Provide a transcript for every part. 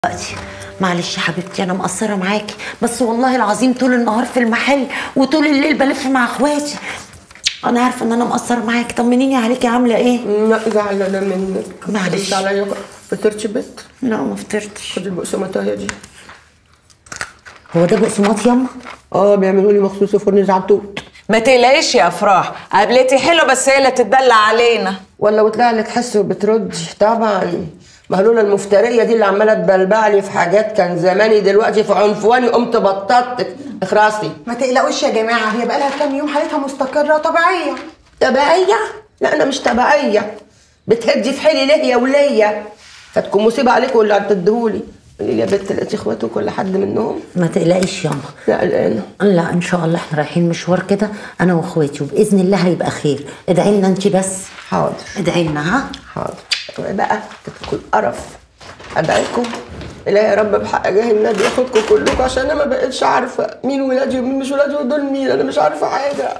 دلوقتي معلش يا حبيبتي انا مقصره معاكي بس والله العظيم طول النهار في المحل وطول الليل بلف مع اخواتي انا عارفه ان انا مقصره معاكي طمنيني عليكي عامله ايه لا زعلانه منك معلش. رد عليا بقى فطرتش بيت لا ما فطرتش خدي البقسماطايه دي هو ده بقسماط ياما اه بيعملوا لي مخصوص في فرن زعتوت ما تقلقيش يا افراح قابلتي حلو بس هي اللي تتدلع علينا ولا وطلع لك حس وبتردي طبعا ما هي لولا المفتريه دي اللي عماله تبلبع لي في حاجات كان زماني دلوقتي في عنفواني قمت بططت اخرسي ما تقلقوش يا جماعه هي بقى لها كام يوم حالتها مستقره وطبيعيه تبعيه لا انا مش تبعيه بتهدي في حيلي ليه يا وليه هتكون مصيبه عليكم اللي هتديهولي قولي لي يا بنت لقيتي اخواتي كل حد منهم ما تقلقيش ياما لا قلقانه لا ان شاء الله احنا رايحين مشوار كده انا واخواتي وباذن الله هيبقى خير ادعي لنا انت بس حاضر ادعي لنا ها حاضر اوعي بقى تبقوا القرف ادعيكم الهي يا رب بحق جاه النبي ياخدكم كلكم عشان انا ما بقتش عارفه مين ولادي ومين مش ولادي ودول مين انا مش عارفه حاجه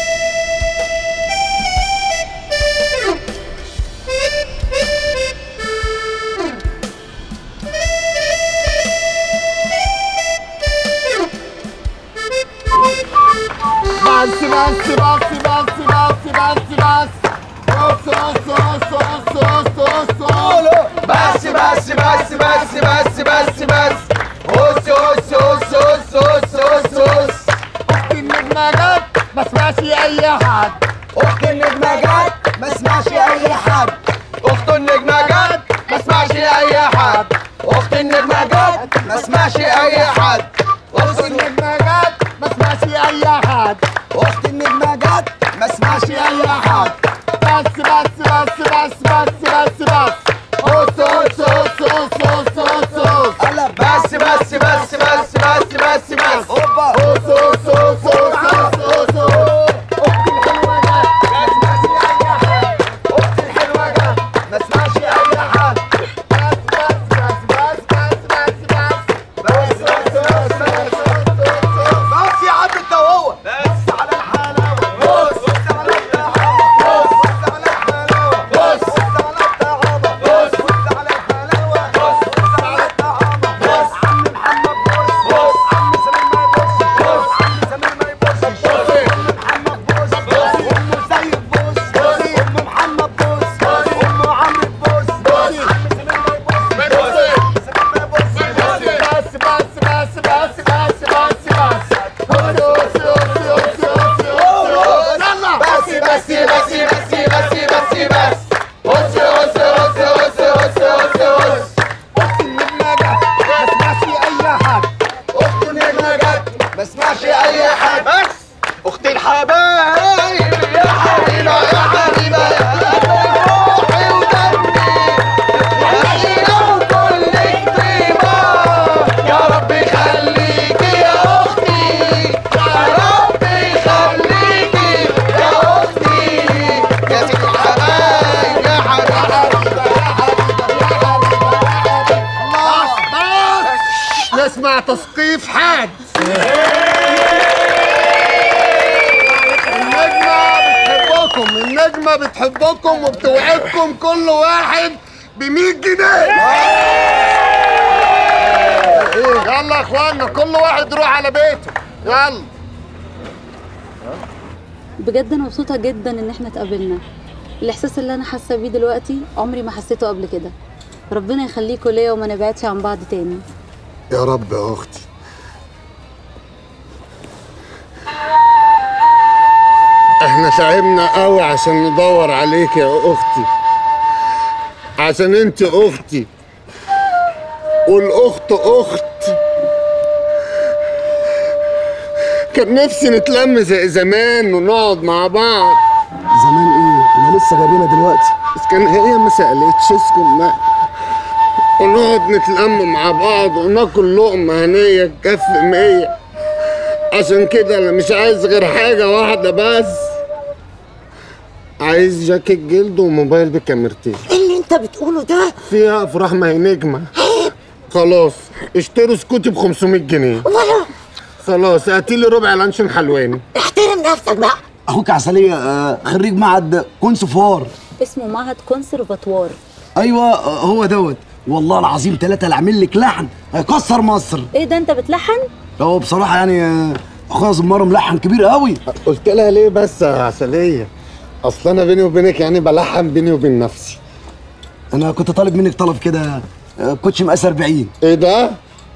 بس بس بس بس بس بس بس بص بص بص بص بص بص بس بس بس بس بس بس بس هس هس هس هس هس هس هس اختي النجمة جت ما اسمعش اي حد اخت النجمة جت ما اسمعش اي حد اخت النجمة جت ما اسمعش اي حد اخت النجمة جت ما اسمعش اي حد اخت اختي النجمة جت ما اسمعش اي حد اخت النجمة جت ما اسمعش اي حد بس بس بس بس بس بس بس هس هس هس هس هس هس هس قلب بس بس بس بس بس بس بس اوبا هس هس هس هس هس هس هس اختي الحلوة جت ما اسمعش اي حد بس بس بس بس بس بس بس بس يا عم انت وهو بس على الحلاوه بص بص على الطعامه بص على الحلاوه بص بص على الطعامه بص بص على الحلاوه بص بص على الطعامه بص عم محمد بص بص عم سمير ما يبص بص عم سمير ما يبص بص ام محمد بص بص ام زيك بص بص ام محمد بص بص ام عمرو بص بص عم سمير ما يبص بص سمير ما يبص بص بس بس بس بس بس بس بس هس هس هس هس هس يلا بس بس بس بس بس بس بس هس هس هس هس هس هس هس اختي النجمة جت ما اسمعش اي حد اخت النجمة جت ما اسمعش اي حد بس اخت الحبايب يا حبيبة يا حبيبة يا قلبي روحي ودمي يا وكل طيبة يا رب يخليكي يا اختي يا رب يخليكي يا اختي يا ست الحبايب يا حبيبة بس نسمع تسقيف حاد النجمة بتحبكم النجمة بتحبكم وبتوعدكم كل واحد ب 100 جنيه يلا يا اخوانا كل واحد يروح على بيته يلا بجد انا مبسوطه جدا ان احنا اتقابلنا الاحساس اللي انا حاسه بيه دلوقتي عمري ما حسيته قبل كده ربنا يخليكوا ليا وما نبعدش عن بعض تاني يا رب يا اختي احنا تعبنا قوي عشان ندور عليك يا اختي عشان انت اختي والاخت اخت كان نفسي نتلم زي زمان ونقعد مع بعض زمان ايه؟ احنا لسه جايبينها دلوقتي بس كان هي ما سألتش اسكن ما ونقعد نتلم مع بعض وناكل لقمة هنية تكفي مية عشان كده انا مش عايز غير حاجة واحدة بس عايز جاكيت جلد وموبايل بكاميرتين ايه اللي انت بتقوله ده فيها افراح ما هي نجمة خلاص اشتروا سكوتي ب 500 جنيه ولا خلاص هاتيلي ربع لانشون حلواني احترم نفسك بقى اخوك عسلية آه، خريج معهد كونسفوار اسمه معهد كونسرفاتوار ايوه آه، هو دوت والله العظيم ثلاثة اللي عامل لك لحن هيكسر مصر ايه ده انت بتلحن هو بصراحة يعني آه، اخويا زمار ملحن كبير قوي قلت لها ليه بس يا عسليه اصل انا بيني وبينك يعني بلحن بيني وبين نفسي انا كنت طالب منك طلب كده آه، كوتش مقاس 40 ايه ده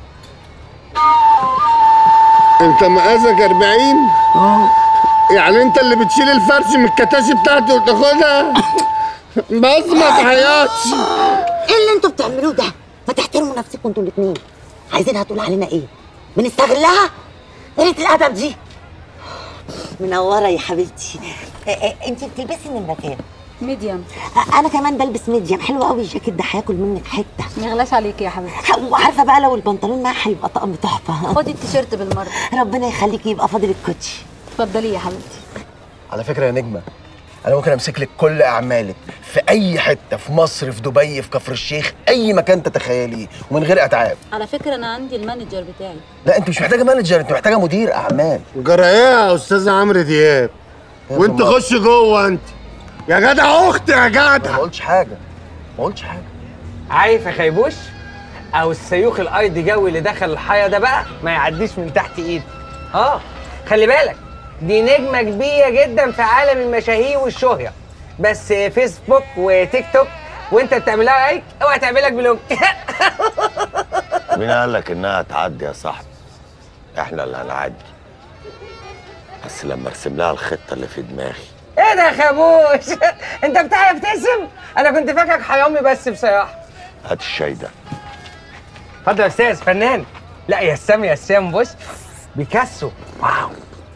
انت مقاسك 40 اه يعني انت اللي بتشيل الفرش من الكتاشي بتاعتي وتاخدها بس ما تحياتش ايه اللي انتوا بتعملوه ده ما تحترموا نفسكم انتوا الاثنين عايزينها تقول علينا ايه بنستغلها قله الادب دي منوره يا حبيبتي انت بتلبسي نمره كام ميديم انا كمان بلبس ميديم حلو قوي الجاكيت ده هياكل منك حته ما يغلاش عليكي يا حبيبتي وعارفه بقى لو البنطلون معاه هيبقى طقم تحفه خدي التيشيرت بالمره ربنا يخليكي يبقى فاضل الكوتشي اتفضلي يا حبيبتي على فكره يا نجمه انا ممكن امسك لك كل اعمالك في اي حته في مصر في دبي في كفر الشيخ اي مكان تتخيليه ومن غير اتعاب على فكره انا عندي المانجر بتاعي لا انت مش محتاجه مانجر انت محتاجه مدير اعمال جرى ايه يا استاذ عمرو دياب وانت زمار. خش جوه انت يا جدع اختي يا ما جدع قلتش حاجه ما قلتش حاجه عارف يا خيبوش او السيوخ الايدي جوي اللي دخل الحياه ده بقى ما يعديش من تحت ايدي اه خلي بالك دي نجمه كبيره جدا في عالم المشاهير والشهره بس فيسبوك وتيك توك وانت بتعملها لايك اوعى تعملك بلوك مين قال لك انها تعدي يا صاحبي احنا اللي هنعدي بس لما ارسم لها الخطه اللي في دماغي ايه ده يا خابوش انت بتعرف ترسم انا كنت فاكرك حرامي بس بصراحه هات الشاي ده اتفضل يا استاذ فنان لا يا سام يا سام بص بيكاسو واو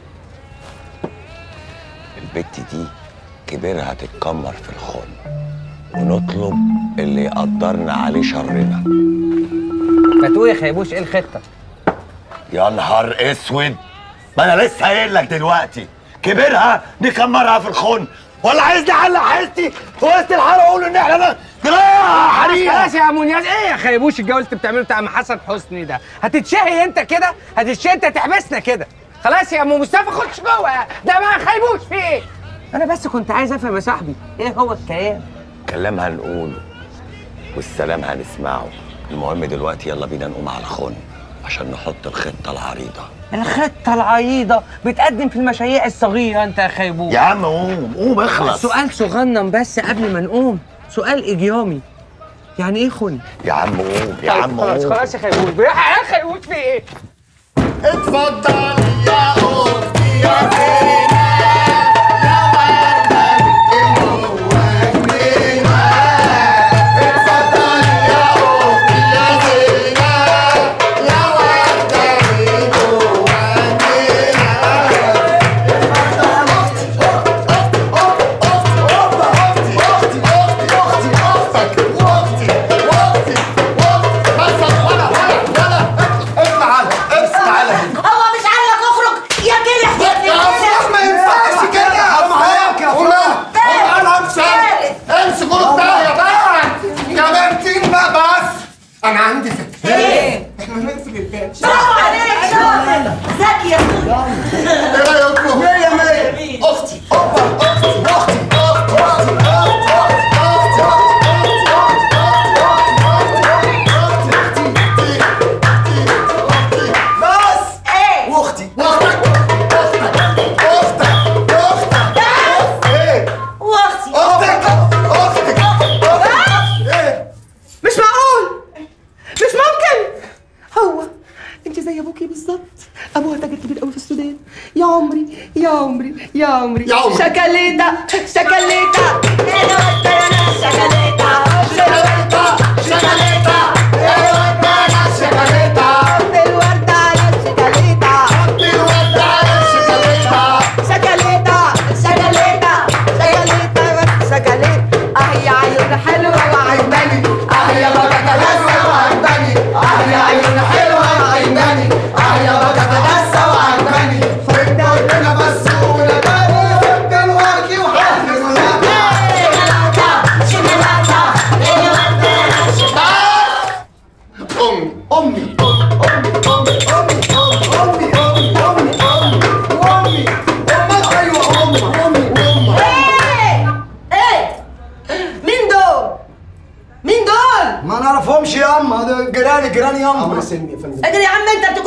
البت دي كبيرها تتكمر في الخن ونطلب اللي يقدرنا عليه شرنا ما تقول يا خيبوش ايه الخطه يا نهار اسود ما انا لسه قايل لك دلوقتي كبيرها نكمرها في الخن ولا عايز نعلق حيلتي في وسط الحاره اقول ان احنا ما جرايه حريقه خلاص يا منياز ايه يا خيبوش الجو اللي انت بتعمله بتاع ام حسن حسني ده هتتشهي انت كده هتتشهي انت تحبسنا كده خلاص يا ام مصطفى خش جوه ده ما خيبوش في ايه انا بس كنت عايز افهم يا صاحبي ايه هو الكلام كلام هنقوله والسلام هنسمعه المهم دلوقتي يلا بينا نقوم على الخن عشان نحط الخطه العريضه الخطه العريضه بتقدم في المشاريع الصغيره انت يا خيبوش يا عم قوم قوم اخلص سؤال صغنن بس قبل ما نقوم سؤال اجرامي يعني ايه خن يا عم قوم يا عم خلاص قوم خلاص يا خيبوش بيح- يا خيبوش في ايه اتفضل يا اختي يا زينة يا وردة جواك اتفضل يا اختي يا زينة يا وردة جواك هو مش قال لك اخرج يا كلح يا كلح ما ينفعش كده حرام عليك يا فلان انا امسك امسك اختها يا بنت يا بنتين بقى بس انا عندي فكره ايه احنا نقفل الباب برافو عليك شاطر ذكي يا اخويا ايه رايكم؟ مية مية اختي اوبا اختي اختي اختي اختي اختي اختي بس ايه واختي واختك اختك اختك اختك ايه واختي اختك اختك اختك ايه مش معقول مش ممكن هو انت زي ابوكي بالظبط ابوها تاجر كبير قوي في السودان يا عمري يا عمري يا عمري يا عمري. شكليتا شكليتا شوكولاتة شوكولاتة ايه ودانا شوكولاتة الوردة على الشكليتا حطي الورد على الشوكولاتة شكليتا شكليتا شكليتا شكليتا اه يا عيون حلوة وعجباني اه يا بابا لسه وعجباني اه يا عيون حلوة وعجباني اه يا بابا لسه وعجباني خد قلنا بس ولباني خد الورد وحطي امي امي امي امي امي امي امي امي امي امي امك ايوه امك امي امك ايه ايه مين دول مين دول ما نعرفهمش جيران يا امر سلمي يا فندم اجري يا عم انت بتكون